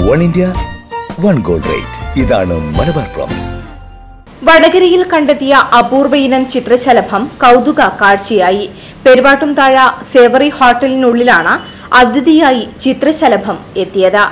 One India one gold rate ഇതാണ് Malabar promise വടകരയിൽ കണ്ടെത്തിയ അപൂർവ ഇനം ചിത്രശലഭം കൗതുക കാഴ്ചയായി പെരുവാട്ടുംതാഴ സേവറി ഹോട്ടലിനുള്ളിലാണ് അതിഥിയായി ചിത്രശലഭം എത്തിയത്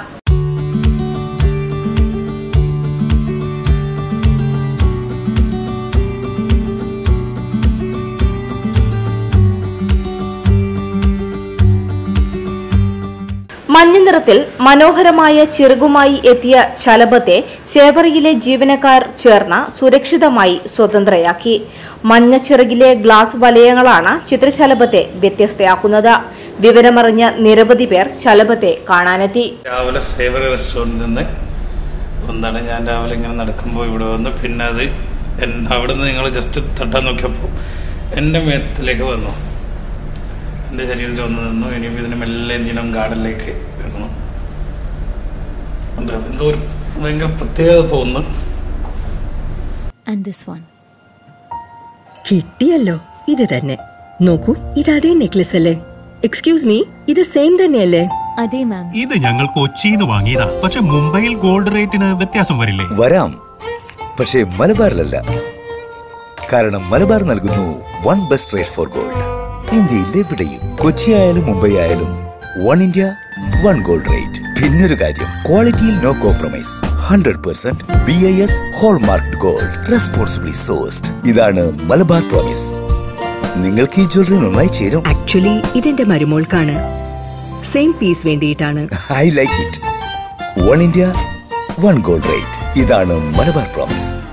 മഞ്ഞ നിറത്തിൽ മനോഹരമായ ചിറകുമായി എത്തിയ ശലഭത്തെ സേവറിയിലെ ജീവനക്കാർ ചേർന്ന് സുരക്ഷിതമായി സ്വതന്ത്രയാക്കി മഞ്ഞ ചിറകിലെ ഗ്ലാസ് വലയങ്ങളാണ് ചിത്രശലഭത്തെ വ്യത്യസ്തയാക്കുന്നത് വിവരമറിഞ്ഞ നിരവധി പേർ ശലഭത്തെ കാണാനെത്തി രാവിലെ സേവർ റെസ്റ്റോറൻറ്റിൽ നിന്ന് എന്താണ് ഞാൻ രാവിലെ ഇങ്ങനെ നടക്കുമ്പോൾ ഇവിടെ വന്ന് പിന്നെ അത് എൻ- അവിടുന്ന് നിങ്ങൾ ജസ്റ്റ് തട്ടാൻ നോക്കിയപ്പോൾ എൻ്റെ മേത്തിലേക്ക് വന്നു എൻ്റെ ശരീരത്തിൽ വന്ന് നിന്നു ഇനിയും ഇതിന് മെല്ലെ എന്തിനും ഗാർഡനിലേക്ക് ഇടണം ഉണ്ട്. എന്തോ ഒരു ഭയങ്കര പ്രത്യേകത തോന്നുന്നു And this one. കിട്ടിയല്ലോ ഇത് തന്നെ നോക്കൂ ഇത് അതേ നെക്ലസ് അല്ലേ എക്സ്ക്യൂസ് മീ ഇത് സെയിം തന്നെയല്ലേ അതെ മാം ഇത് ഞങ്ങൾ കൊച്ചിന്ന് വാങ്ങിയതാ പക്ഷെ മുംബൈയിൽ ഗോൾഡ് റേറ്റിന് വ്യത്യാസം വരില്ലേ വരാം പക്ഷേ മലബാറിലല്ല കാരണം മലബാർ നൽകുന്നു one best rate for gold ഇന്ത്യയിൽ എവിടെയും കൊച്ചി ആയാലും മുംബൈ ആയാലും one India one gold rate പിന്നൊരു കാര്യം ക്വാളിറ്റിയിൽ no compromise hundred percent B I S hallmark gold responsibly sourced ഇതാണ് മലബാർ പ്രോമിസ് നിങ്ങൾക്ക് ഈ ജ്വല്ലറി നന്നായി ചേരും ആക്ച്വലി ഇതെന്റെ മരുമോൾക്കാണ് സെയിം പീസ് വേണ്ടിയിട്ടാണ് I like it one India one gold rate ഇതാണ് മലബാർ പ്രോമിസ്